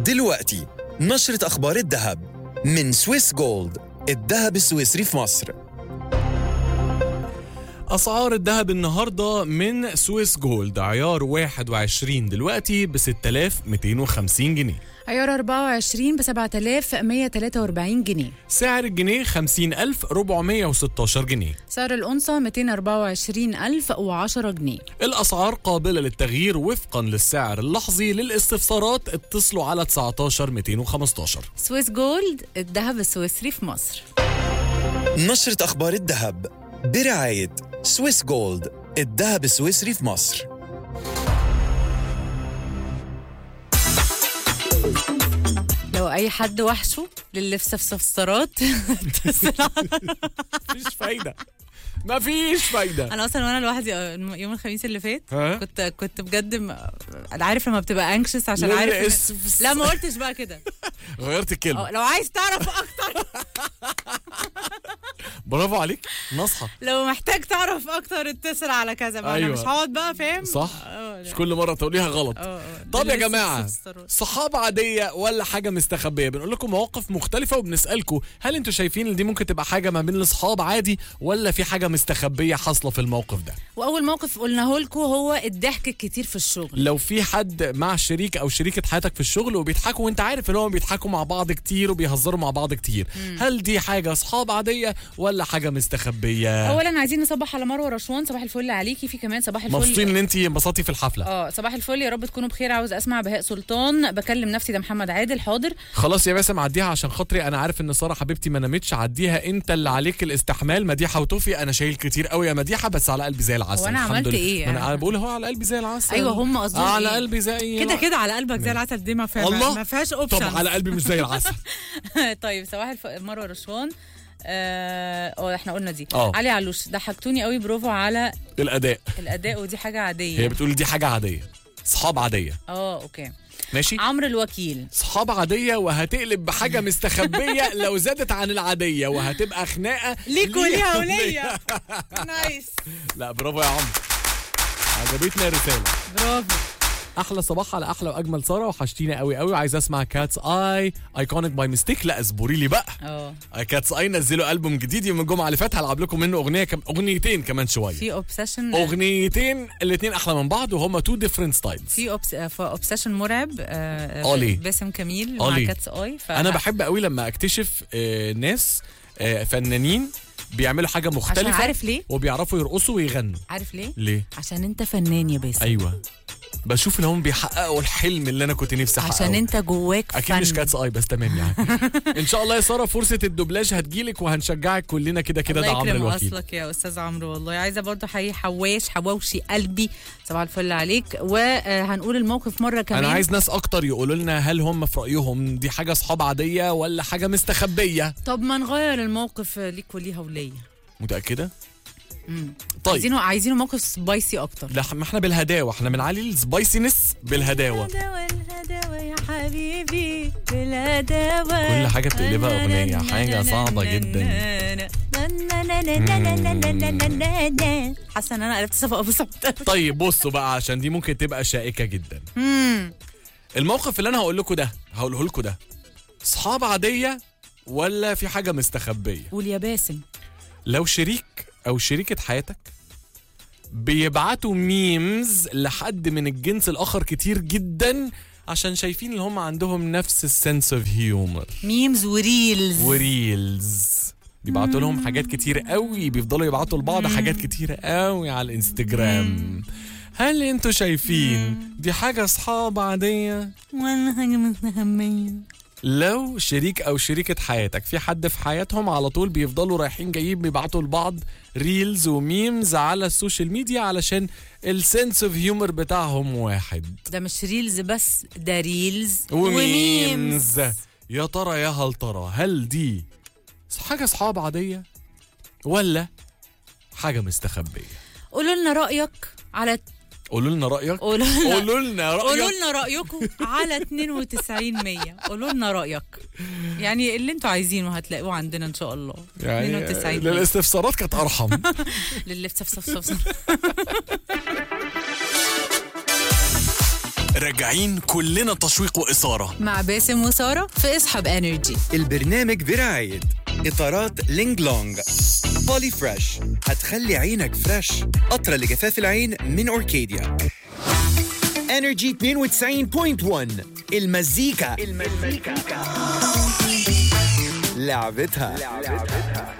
دلوقتي نشرة أخبار الذهب من سويس جولد الذهب السويسري في مصر أسعار الذهب النهاردة من سويس جولد عيار 21 دلوقتي ب 6250 جنيه عيار 24 ب 7143 جنيه سعر الجنيه 50416 جنيه سعر الأنصة 224010 جنيه الأسعار قابلة للتغيير وفقا للسعر اللحظي للاستفسارات اتصلوا على 19 215 سويس جولد الذهب السويسري في مصر نشرة أخبار الذهب برعاية سويس جولد الذهب السويسري في مصر لو أي حد وحشه للي في استفسارات اتصل على- مفيش فايدة مفيش فايدة انا اصلا وانا لوحدي آه، يوم الخميس اللي فات ها؟ كنت كنت بجد م... انا عارف لما بتبقى انكشس عشان لا، عارف لا، إن- اس- لا ما قلتش بقى كده غيرت أه، الكلمة لو عايز تعرف اكتر برافو عليك نصحى لو محتاج تعرف اكتر اتصل على كذا بقى أيوة. انا مش هقعد بقى فاهم صح اه مش لا. كل مرة تقوليها غلط اه، اه. طب ده يا لسه جماعة استفسارات. صحاب عادية ولا حاجة مستخبية بنقول لكم مواقف مختلفة وبنسألكم هل انتوا شايفين ان دي ممكن تبقى حاجة ما بين الاصحاب عادي ولا في حاجة مستخبية حاصلة في الموقف ده واول موقف قلناه لكم هو الضحك الكتير في الشغل لو في حد مع شريك او شريكة حياتك في الشغل وبيضحكوا وانت عارف ان هم بيضحكوا مع بعض كتير وبيهزروا مع بعض كتير هل دي حاجة اصحاب عادية ولا حاجة مستخبية اولا عايزين نصبح على مروه رشوان صباح الفل عليكي في كمان صباح الفل مبسوطين ان انت انبسطتي في الحفلة اه صباح الفل يا رب تكونوا بخير عاوز اسمع بهاء سلطان بكلم نفسي ده محمد عادل حاضر خلاص يا باسم عديها عشان خاطري انا عارف ان ساره حبيبتي ما نامتش عديها انت اللي عليك الاستحمال مديحه وتوفي انا شايل كتير قوي يا مديحه بس على قلبي زي العسل هو أنا الحمد عملت لله. إيه؟ ما انا أنا بقول هو على قلبي زي العسل ايوه هم قصدهم على إيه؟ قلبي زي كده كده على قلبك زي العسل دي ما فيها الله ما فيهاش طب اوبشن على قلبي مش زي العسل طيب صباح الف... مروه رشوان اه آه، احنا قلنا دي آه. علي علوش ضحكتوني قوي برافو على الاداء الاداء ودي حاجه هي عاديه بتقول دي حاجه عاديه صحاب عاديه اه اوكي ماشي عمرو الوكيل صحاب عاديه وهتقلب بحاجه مستخبيه لو زادت عن العاديه وهتبقى خناقه ليك وليها وليا نايس لا برافو يا عمرو عجبتني الرساله برافو احلى صباح على احلى واجمل ساره وحشتينا قوي قوي وعايز اسمع كاتس اي ايكونيك باي ميستيك لا اصبري لي بقى اه كاتس اي نزلوا البوم جديد يوم الجمعه اللي فاتت هلعب لكم منه اغنيه كم... اغنيتين كمان شويه في اوبسيشن اغنيتين الاثنين احلى من بعض وهم تو ديفرنت ستايلز في اوبسيشن مرعب آه، أولي. باسم كميل مع أولي. كاتس اي ف... انا بحب قوي لما اكتشف آه، ناس آه، فنانين بيعملوا حاجه مختلفه عشان عارف ليه؟ وبيعرفوا يرقصوا ويغنوا عارف ليه؟ ليه عشان انت فنان يا باسم ايوه بشوف ان هم بيحققوا الحلم اللي انا كنت نفسي احققه عشان انت جواك اكيد فن مش كاتس اي بس تمام يعني ان شاء الله يا ساره فرصه الدوبلاج هتجيلك وهنشجعك كلنا كده كده ده الله عمرو يكرم الوكيل اصلك يا استاذ عمرو والله عايزه برضه احيي حواش حواوشي قلبي صباح الفل عليك وهنقول الموقف مره كمان انا عايز ناس اكتر يقولوا لنا هل هم في رايهم دي حاجه اصحاب عاديه ولا حاجه مستخبيه طب ما نغير الموقف ليك وليها وليا متاكده مم. طيب عايزينه عايزينه موقف سبايسي اكتر لا ما احنا بالهداوه احنا بنعلي السبايسينس بالهداوه الهداوة الهداوة يا حبيبي بالهداوة كل حاجة بتقلبها أغنية، حاجة صعبة جدا. حاسه ان انا قلبت صفاء ابو سعود طيب بصوا بقى عشان دي ممكن تبقى شائكه جدا مم. الموقف اللي انا هقول لكم ده هقوله لكم ده صحاب عاديه ولا في حاجه مستخبيه قول يا باسم لو شريك او شريكه حياتك بيبعتوا ميمز لحد من الجنس الاخر كتير جدا عشان شايفين ان هم عندهم نفس السنس اوف هيومر ميمز وريلز وريلز بيبعتوا لهم حاجات كتير قوي بيفضلوا يبعتوا لبعض حاجات كتير قوي على الانستجرام هل انتوا شايفين دي حاجة اصحاب عادية ولا حاجه مستخبيه لو شريك او شريكة حياتك في حد في حياتهم على طول بيفضلوا رايحين جايين بيبعتوا لبعض ريلز وميمز على السوشيال ميديا علشان السنس اوف هيومر بتاعهم واحد ده مش ريلز بس ده ريلز وميمز يا ترى يا هل ترى هل دي حاجة اصحاب عادية ولا حاجة مستخبية قولوا لنا رايك على قولوا لنا رأيك قولوا لنا قولوا لنا قولوا رأيك لنا رايكم على 92 100 قولوا لنا رايك يعني اللي انتوا عايزينه هتلاقوه عندنا ان شاء الله يعني 92 100 للاستفسارات كانت أرحم للي في صف صف صف راجعين كلنا تشويق وإثارة مع باسم وسارة في اصحاب انرجي البرنامج برعاية إطارات لينج لونج بولي فريش هتخلي عينك فريش قطرة لجفاف العين من أوركيديا انرجي 92.1 المزيكا المزيكا لعبتها